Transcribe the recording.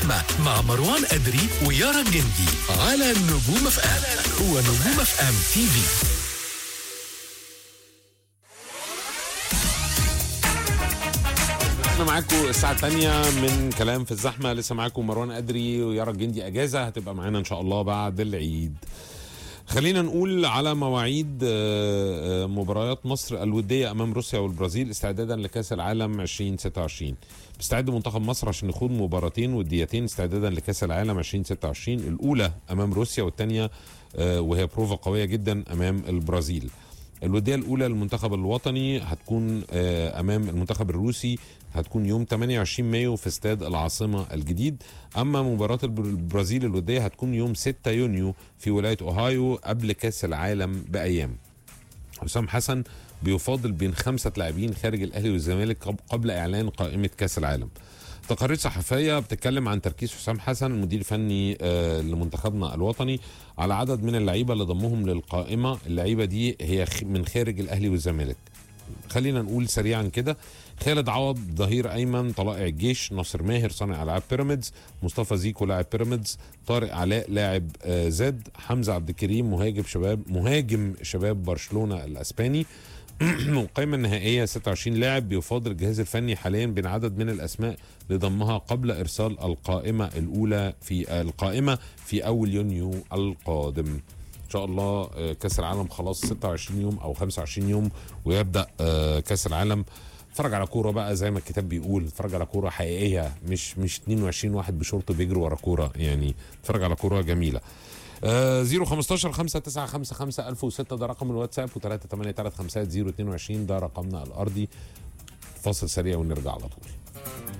الزحمة مع مروان أدري ويارا الجندي على نجوم اف ام هو نجوم اف ام تي في احنا معاكم الساعة الثانية من كلام في الزحمة لسه معاكم مروان أدري ويارا الجندي أجازة هتبقى معانا إن شاء الله بعد العيد خلينا نقول على مواعيد آه، آه، مباريات مصر الودية أمام روسيا والبرازيل استعدادا لكأس العالم 2026 بيستعد منتخب مصر عشان يخوض مباراتين وديتين استعدادا لكأس العالم 2026 الأولى أمام روسيا والثانية آه، وهي بروفة قوية جدا أمام البرازيل الودية الأولى للمنتخب الوطني هتكون آه، أمام المنتخب الروسي هتكون يوم 28 مايو في استاد العاصمة الجديد أما مباراة البر- البرازيل الودية هتكون يوم 6 يونيو في ولاية أوهايو قبل كأس العالم بأيام حسام حسن بيفاضل بين خمسة لاعبين خارج الأهلي والزمالك قب- قبل إعلان قائمة كأس العالم تقارير صحفية بتتكلم عن تركيز حسام حسن المدير الفني آه، لمنتخبنا الوطني على عدد من اللعيبة اللي ضمهم للقائمة اللعيبة دي هي خ- من خارج الأهلي والزمالك خلينا نقول سريعا كده خالد عوض ظهير ايمن طلائع الجيش ناصر ماهر صانع العاب بيراميدز مصطفى زيكو لاعب بيراميدز طارق علاء لاعب آه، زد حمزه عبد الكريم مهاجم شباب مهاجم شباب برشلونه الاسباني القائمة النهائية 26 لاعب بيفاضل الجهاز الفني حاليا بين عدد من الأسماء لضمها قبل إرسال القائمة الأولى في القائمة في أول يونيو القادم إن شاء الله آه، كأس العالم خلاص 26 يوم أو 25 يوم ويبدأ آه، كأس العالم اتفرج على كوره بقى زي ما الكتاب بيقول اتفرج على كوره حقيقيه مش مش 22 واحد بشورت بيجروا ورا كوره يعني اتفرج على كوره جميله آه 015 5955 1006 ده رقم الواتساب و383 50 022 ده رقمنا الارضي فاصل سريع ونرجع على طول